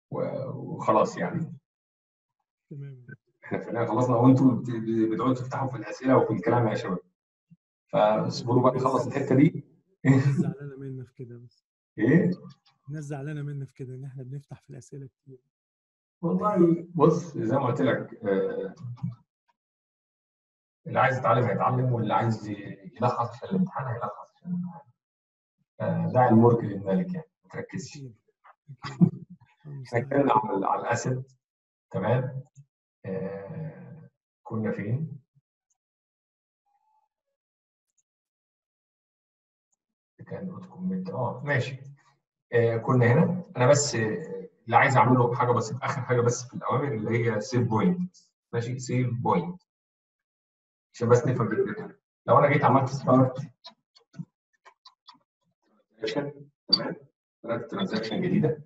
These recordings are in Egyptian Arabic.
و- وخلاص يعني تمام احنا فعلا خلصنا وانتم بت- بتقعدوا تفتحوا في الاسئله وفي الكلام يا شباب فاصبروا بقى نخلص الحته دي الناس زعلانه منا في كده بس ايه الناس زعلانه منا في كده ان احنا بنفتح في الاسئله كتير والله بص زي ما قلت لك آه، اللي عايز يتعلم هيتعلم واللي عايز يلخص عشان الامتحان هيلخص عشان الامتحان آه، دع الملك للمالك يعني ما تركزش اكيد اكيد احنا المستعان. اتكلمنا على على الاسد تمام آه، كنا فين؟ كان دوت كومنت اه ماشي آه، كنا هنا انا بس آه، اللي عايز اعمله حاجه بس اخر حاجه بس في الاوامر اللي هي سيف بوينت ماشي سيف بوينت عشان بس نفهم فكرتها لو انا جيت عملت ستارت تمام بدات ترانزاكشن جديده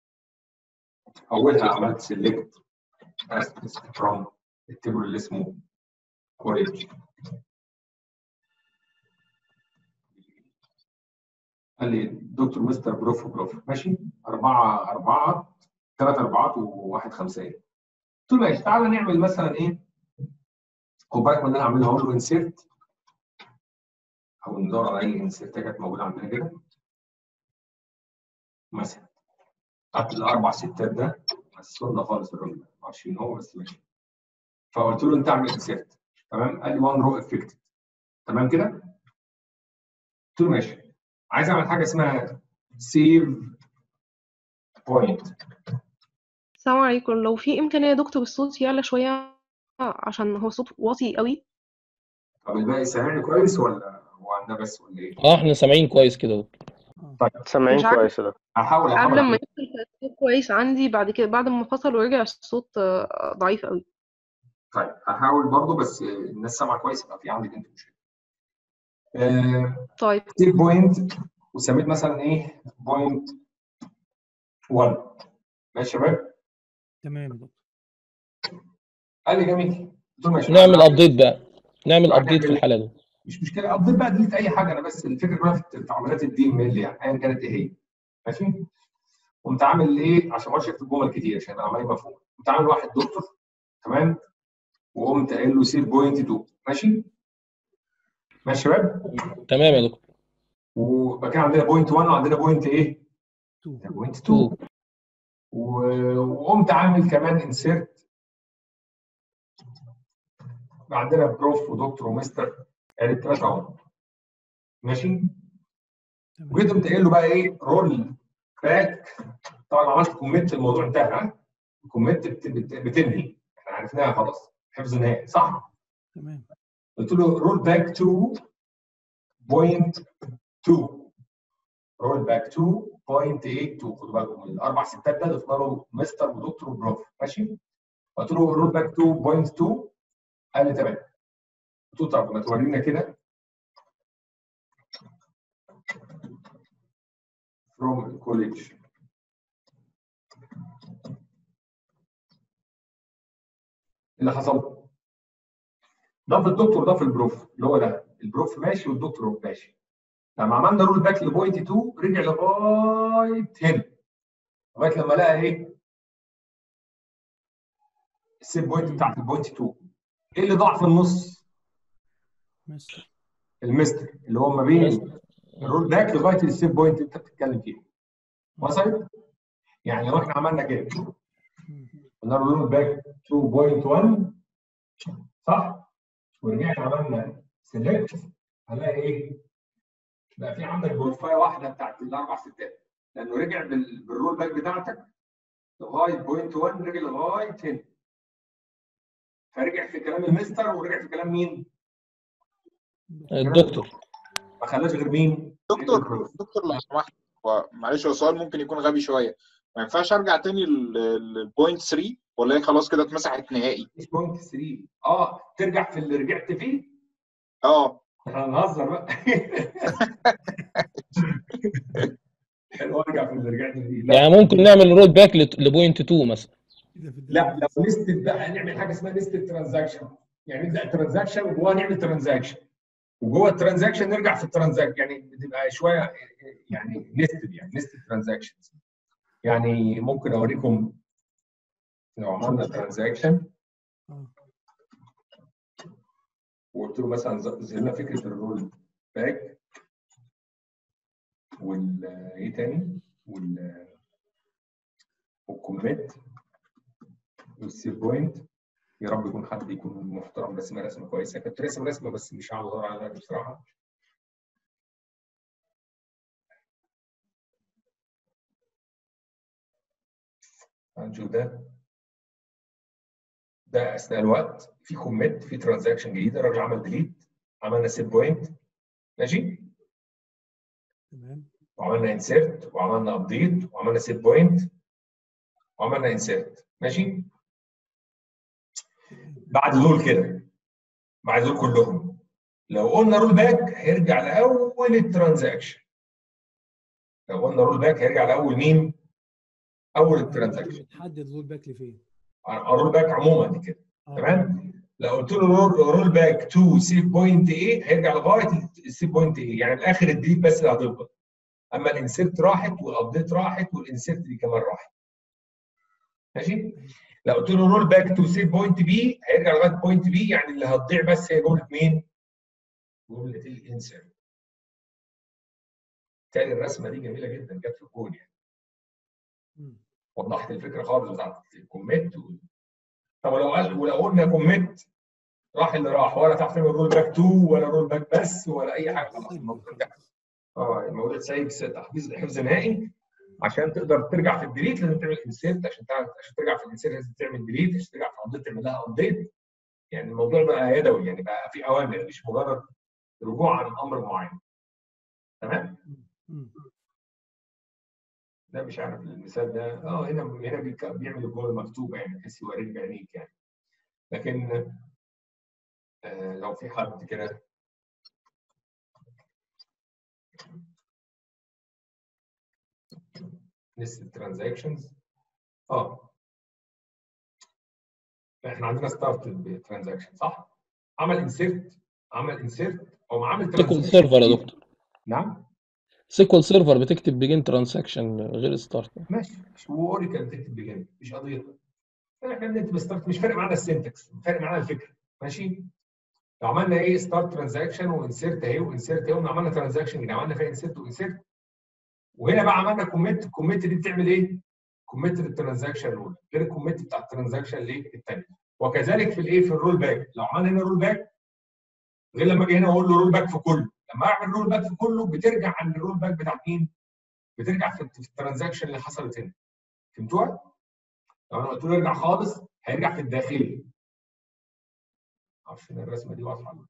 اولها عملت سيلكت فروم التيبل اللي اسمه كوليج قال لي دكتور مستر بروف بروف ماشي أربعة أربعة ثلاث أربعات وواحد خمسة قلت له ماشي تعالى نعمل مثلا إيه خد بالك من اللي أنا هعملها هقول له انسيرت أو ندور على أي انسيرت كانت موجودة عندنا كده مثلا قعدت الأربع ستات ده حسنا خالص الراجل ده ما اعرفش مين هو بس ماشي فقلت له أنت اعمل انسيرت تمام قال لي وان رو افكتد تمام كده قلت له ماشي عايز اعمل حاجه اسمها سيف بوينت السلام عليكم لو في إمكانية يا دكتور الصوت يعلى شوية عشان هو صوت واطي قوي طب الباقي سامعني كويس ولا هو عندنا بس ولا ايه؟ اه احنا سامعين كويس كده يا دكتور سامعين مش عارف. كويس ده هحاول قبل احاول ما يفصل كان الصوت كويس عندي بعد كده بعد ما فصل ورجع الصوت آه، ضعيف قوي طيب هحاول برضه بس الناس سامعه كويس يبقى في عندك انت مشكله. آه، طيب سيف بوينت وسميت مثلا ايه؟ بوينت 1 ماشي يا شباب؟ تمام يا دكتور قال لي جميل قلت له ماشي نعمل ابديت بقى نعمل بعد ابديت في نعمل- الحاله دي مش مشكله ابديت بقى ديليت اي حاجه انا بس الفكره كلها في في عمليات الدي ام ال يعني ايا كانت ايه هي ماشي قمت عامل ايه عشان ما اقعدش اكتب جمل كتير عشان يبقى عمليه مفهومه قمت عامل واحد دكتور تمام وقمت قايل له سيف بوينت 2 ماشي ماشي يا شباب تمام يا دكتور وبقى كده عندنا بوينت 1 وعندنا بوينت ايه؟ تو بوينت 2 و- وقمت عامل كمان انسيرت عندنا بروف ودكتور ومستر ادي الثلاثه اهو ماشي تمام وجيت قمت قايل له بقى ايه رول باك طبعا عملت كومنت الموضوع انتهى ها كومنت بت- بت- بتنهي احنا عرفناها خلاص حفظ نهائي صح؟ تمام قلت له رول باك تو بوينت 2 رول باك تو بوينت 8 2 خدوا بالكم الاربع ستات ده ضفنا له مستر ودكتور وبروف ماشي قلت له رول باك تو بوينت 2 قال لي تمام قلت له طب ما تورينا كده from college اللي حصل ده في الدكتور ده في البروف اللي هو ده البروف ماشي والدكتور ماشي لما عملنا رول باك لبوينت 2 رجع لغايه هنا لغايه لما لقى ايه السيب بوينت بتاعت البوينت 2 ايه اللي ضاع في النص مستر المستر اللي هو ما بين الرول باك لغايه السيب بوينت اللي انت بتتكلم فيه وصلت يعني لو احنا عملنا كده مم. قلنا له رول باك 2.1 صح ورجعنا عملنا سيلكت هنلاقي ايه بقى في عندك بورفايه واحده بتاعت الاربع ستات لانه رجع بال- بالرول باك بتاعتك لغايه بوينت 1 رجع لغايه هنا فرجع في كلام المستر ورجع في كلام مين؟ الدكتور ما خلاش غير مين؟ دكتور دكتور لو سمحت هو معلش هو سؤال ممكن يكون غبي شويه ما ينفعش ارجع تاني للبوينت 3 ولا هي خلاص كده اتمسحت نهائي مش بوينت 3 اه ترجع في اللي رجعت فيه اه احنا هنهزر بقى حلو ارجع في اللي رجعت فيه لا يعني ممكن نعمل رول باك لبوينت 2 مثلا كده في لا الداتا لو نستد بقى نعمل حاجه اسمها نستد ترانزاكشن يعني نبدا ترانزاكشن وجواه نعمل ترانزاكشن وجوه الترانزاكشن نرجع في الترانزاكشن يعني بتبقى شويه يعني نستد يعني نستد ترانزاكشن يعني ممكن اوريكم لو عملنا ترانزاكشن اه وقلت له مثلا زلنا فكره الرول باك وال ايه تاني وال والكوميت والسيف بوينت يا رب يكون حد يكون محترم رسمه رسمه كويسه كنت راسم رسمه بس مش هقعد ادور عليها بصراحه هنشوف ده ده اثناء الوقت في كوميت في ترانزاكشن جديده الراجل عمل ديليت عملنا سيف بوينت ماشي تمام وعملنا انسيرت وعملنا ابديت وعملنا سيف بوينت وعملنا انسيرت ماشي بعد دول كده بعد دول كلهم لو قلنا رول باك هيرجع لاول الترانزاكشن لو قلنا رول باك هيرجع لاول مين؟ اول الترانزاكشن بتحدد رول باك لفين الرول باك عموما دي كده آه. تمام لو قلت له رول, رول باك تو سيف بوينت ايه هيرجع لغايه السيف بوينت ايه يعني الاخر الديليت بس اللي هتفضل اما الانسيرت راحت والابديت راحت والانسيرت دي كمان راحت ماشي لو قلت له رول باك تو سيف بوينت بي هيرجع لغايه بوينت بي يعني اللي هتضيع بس هي جمله مين؟ جمله الانسيرت تاني الرسمه دي جميله جدا جت في الجول يعني مم. وضحت الفكره خالص بتاعت الكوميت و... طب لو قال ولو قلنا كوميت راح اللي راح ولا تحت من رول باك 2 ولا رول باك بس ولا اي حاجه خلاص الموضوع انتهى. اه الموضوع سايب تحفيظ حفظ نهائي عشان تقدر ترجع في الديليت لازم تعمل انسيرت عشان تعرف عشان ترجع في الانسيرت لازم تعمل ديليت عشان ترجع في ابديت تعمل لها ابديت يعني الموضوع بقى يدوي يعني بقى في اوامر مش مجرد رجوع عن امر معين تمام مم. ده مش عارف المثال ده اه هنا هنا بيك- بيعمل الجمله المكتوبه يعني بحيث يوريك بعينيك يعني لكن آه لو في حد كده لسه ترانزاكشنز اه احنا عندنا ستارت بترانزاكشن صح؟ عمل انسيرت عمل انسيرت او عمل سيكول ترانزاكشن سيرفر يا دكتور نعم سيكول سيرفر بتكتب بيجين ترانزاكشن غير ستارت ماشي مش واوريكل بتكتب بجد مش قضيه احنا بنكتب ستارت مش فارق معانا السنتكس فارق معانا الفكره ماشي لو عملنا ايه ستارت ترانزاكشن وانسيرت اهي وانسيرت اهي وعملنا ترانزاكشن كده عملنا فيها انسيرت وانسيرت وهنا بقى عملنا كوميت الكوميت دي بتعمل ايه؟ كوميت للترانزاكشن الاولى غير الكوميت بتاع الترانزاكشن الايه الثانيه وكذلك في الايه في الرول باك لو عملنا هنا رول باك غير لما اجي هنا اقول له رول باك في كله لما اعمل رول باك في كله بترجع عن الرول باك بتاع مين؟ بترجع في في الترانزاكشن اللي حصلت هنا فهمتوها؟ لو انا قلت له ارجع خالص هيرجع في الداخلي معرفش ان الرسمه دي واضحه ولا لا.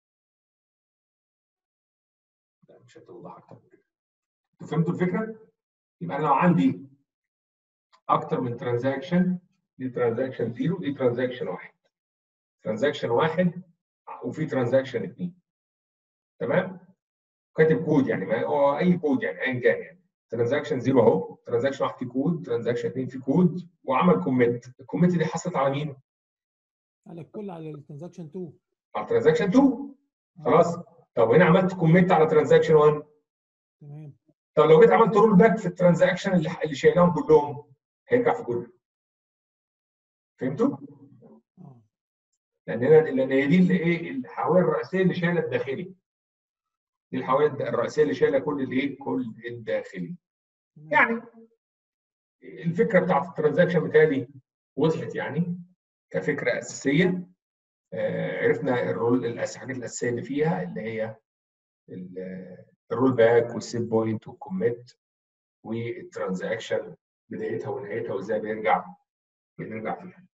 لا مش هتوضح اكتر من كده انتوا فهمتوا الفكره؟ يبقى انا لو عندي اكتر من ترانزاكشن دي ترانزاكشن زيرو دي ترانزاكشن واحد ترانزاكشن واحد وفي ترانزاكشن اثنين تمام؟ كاتب كود يعني ما هو اي كود يعني ايا كان يعني ترانزاكشن زيرو اهو ترانزاكشن واحد فيه كود ترانزاكشن اثنين فيه كود وعمل كوميت الكوميت دي حصلت على مين؟ على الكل على الترانزاكشن 2 على ترانزاكشن 2 خلاص طب هنا عملت كوميت على ترانزاكشن 1 تمام طب لو جيت عملت رول باك في الترانزاكشن اللي اللي شايلهم كلهم هيرجع في كله فهمتوا؟ اه لان هنا لان هي دي اللي ايه الحوايا الرئيسيه اللي شايله الداخلي دي الحوايا الرئيسيه اللي شايله كل الايه؟ كل الداخلي تمام. يعني الفكره بتاعت الترانزاكشن بتاعي وضحت يعني كفكره اساسيه آه، عرفنا الرول الأس- الحاجات الاساسيه اللي فيها اللي هي ال- الرول باك والسيت بوينت والكوميت والترانزاكشن بدايتها ونهايتها وازاي بيرجع بنرجع فيها